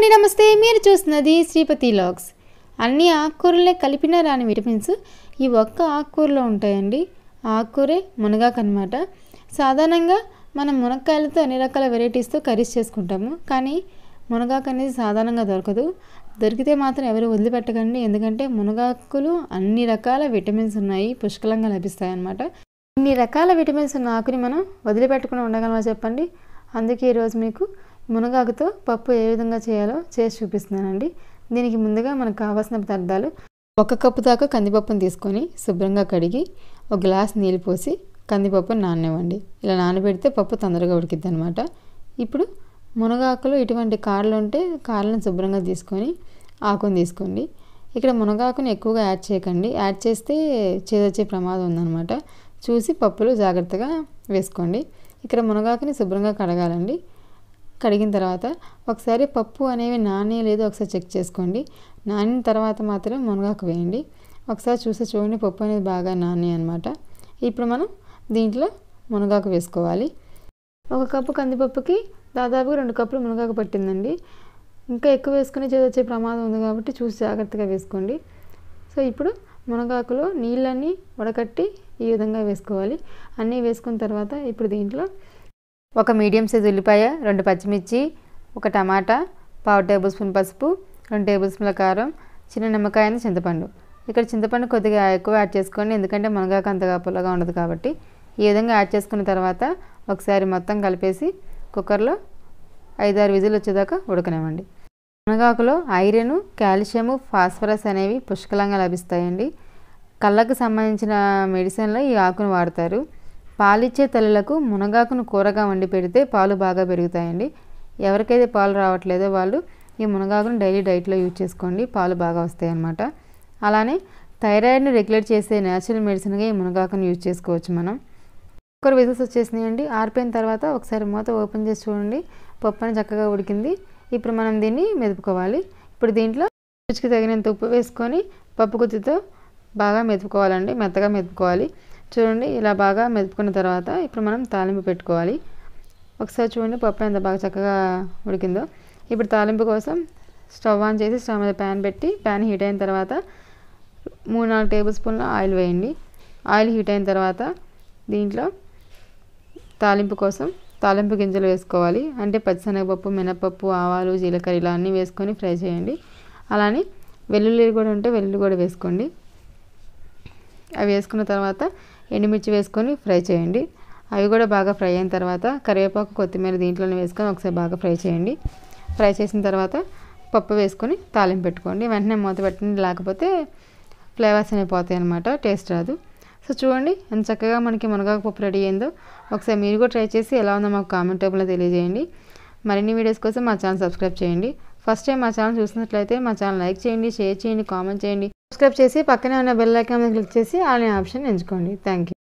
అండి నమస్తే మీరు చూస్తున్నది శ్రీపతి లాగ్స్ అన్ని ఆకుకూరలే కలిపిన రాని విటమిన్స్ ఈ ఒక్క ఆకుకూరలో ఉంటాయండి ఆ ఆకుకూరే మునగాకు అనమాట సాధారణంగా మనం మునక్కాయలతో అన్ని రకాల వెరైటీస్తో కర్రీస్ చేసుకుంటాము కానీ మునగాకు అనేది సాధారణంగా దొరకదు దొరికితే మాత్రం ఎవరు వదిలిపెట్టకండి ఎందుకంటే మునగాకులు అన్ని రకాల విటమిన్స్ ఉన్నాయి పుష్కలంగా లభిస్తాయి అన్నమాట ఇన్ని రకాల విటమిన్స్ ఉన్న ఆకుని మనం వదిలిపెట్టకుండా ఉండగలమా చెప్పండి అందుకే ఈరోజు మీకు మునగాకుతో పప్పు ఏ విధంగా చేయాలో చేసి చూపిస్తున్నానండి దీనికి ముందుగా మనకు కావాల్సిన పదార్థాలు ఒక కప్పు దాకా కందిపప్పును తీసుకొని శుభ్రంగా కడిగి ఒక గ్లాస్ నీళ్ళు పోసి కందిపప్పును నాననివ్వండి ఇలా నానబెడితే పప్పు తొందరగా ఉడికిద్ది అనమాట ఇప్పుడు మునగాకులో ఇటువంటి కాడలు ఉంటే కాడలను శుభ్రంగా తీసుకొని ఆకుని తీసుకోండి ఇక్కడ మునగాకుని ఎక్కువగా యాడ్ చేయకండి యాడ్ చేస్తే చేదొచ్చే ప్రమాదం ఉందన్నమాట చూసి పప్పులు జాగ్రత్తగా వేసుకోండి ఇక్కడ మునగాకుని శుభ్రంగా కడగాలండి కడిగిన తర్వాత ఒకసారి పప్పు అనేవి నానే లేదో ఒకసారి చెక్ చేసుకోండి నానిన తర్వాత మాత్రం మునగాకు వేయండి ఒకసారి చూసి చూడండి పప్పు అనేది బాగా నాని అనమాట ఇప్పుడు మనం దీంట్లో మునగాకు వేసుకోవాలి ఒక కప్పు కందిపప్పుకి దాదాపుగా రెండు కప్పులు మునగాకు పట్టిందండి ఇంకా ఎక్కువ వేసుకుని వచ్చే ప్రమాదం ఉంది కాబట్టి చూసి జాగ్రత్తగా వేసుకోండి సో ఇప్పుడు మునగాకులో నీళ్ళన్నీ వడకట్టి ఈ విధంగా వేసుకోవాలి అన్నీ వేసుకున్న తర్వాత ఇప్పుడు దీంట్లో ఒక మీడియం సైజ్ ఉల్లిపాయ రెండు పచ్చిమిర్చి ఒక టమాటా పావు టేబుల్ స్పూన్ పసుపు రెండు టేబుల్ స్పూన్ల కారం చిన్న నిమ్మకాయ చింతపండు ఇక్కడ చింతపండు కొద్దిగా ఎక్కువ యాడ్ చేసుకోండి ఎందుకంటే మునగాకు అంతగా పుల్లగా ఉండదు కాబట్టి ఈ విధంగా యాడ్ చేసుకున్న తర్వాత ఒకసారి మొత్తం కలిపేసి కుక్కర్లో ఐదారు విజులు వచ్చేదాకా ఉడకనివ్వండి మునగాకులో ఐరన్ కాల్షియము ఫాస్ఫరస్ అనేవి పుష్కలంగా లభిస్తాయండి కళ్ళకు సంబంధించిన మెడిసిన్లో ఈ ఆకును వాడతారు పాలిచ్చే తల్లులకు మునగాకును కూరగా వండి పెడితే పాలు బాగా పెరుగుతాయండి ఎవరికైతే పాలు రావట్లేదో వాళ్ళు ఈ మునగాకును డైలీ డైట్లో యూజ్ చేసుకోండి పాలు బాగా వస్తాయి అన్నమాట అలానే థైరాయిడ్ని రెగ్యులేట్ చేసే న్యాచురల్ మెడిసిన్గా ఈ మునగాకును యూజ్ చేసుకోవచ్చు మనం కుక్కర్ విజిల్స్ వచ్చేసినాయండి ఆరిపోయిన తర్వాత ఒకసారి మూత ఓపెన్ చేసి చూడండి పప్పు అని చక్కగా ఉడికింది ఇప్పుడు మనం దీన్ని మెదుపుకోవాలి ఇప్పుడు దీంట్లో రుచికి తగినంత ఉప్పు వేసుకొని పప్పు గుత్తితో బాగా మెదుపుకోవాలండి మెత్తగా మెదుపుకోవాలి చూడండి ఇలా బాగా మెదుపుకున్న తర్వాత ఇప్పుడు మనం తాలింపు పెట్టుకోవాలి ఒకసారి చూడండి పప్పు ఎంత బాగా చక్కగా ఉడికిందో ఇప్పుడు తాలింపు కోసం స్టవ్ ఆన్ చేసి స్టవ్ మీద ప్యాన్ పెట్టి ప్యాన్ హీట్ అయిన తర్వాత మూడు నాలుగు టేబుల్ స్పూన్ల ఆయిల్ వేయండి ఆయిల్ హీట్ అయిన తర్వాత దీంట్లో తాలింపు కోసం తాలింపు గింజలు వేసుకోవాలి అంటే పచ్చిశనగపప్పు మినపప్పు ఆవాలు జీలకర్ర ఇలా అన్నీ వేసుకొని ఫ్రై చేయండి అలానే వెల్లుల్లి కూడా ఉంటే వెల్లుల్లి కూడా వేసుకోండి అవి వేసుకున్న తర్వాత ఎండుమిర్చి వేసుకొని ఫ్రై చేయండి అవి కూడా బాగా ఫ్రై అయిన తర్వాత కరివేపాకు కొత్తిమీర దీంట్లోనే వేసుకొని ఒకసారి బాగా ఫ్రై చేయండి ఫ్రై చేసిన తర్వాత పప్పు వేసుకొని తాలింపు పెట్టుకోండి వెంటనే మూత పెట్టండి లేకపోతే ఫ్లేవర్స్ అనేవి పోతాయి అనమాట టేస్ట్ రాదు సో చూడండి ఎంత చక్కగా మనకి మునగాకు పప్పు రెడీ అయిందో ఒకసారి మీరు కూడా ట్రై చేసి ఎలా ఉందో మాకు కామెంట్ టేబుల్లో తెలియజేయండి మరిన్ని వీడియోస్ కోసం మా ఛానల్ సబ్స్క్రైబ్ చేయండి ఫస్ట్ టైం మా ఛానల్ చూసినట్లయితే మా ఛానల్ లైక్ చేయండి షేర్ చేయండి కామెంట్ చేయండి సబ్స్క్రైబ్ చేసి పక్కనే ఉన్న బెల్ ఐకాన్ మీద క్లిక్ చేసి ఆల్ ఆప్షన్ ఎంచుకోండి థ్యాంక్ యూ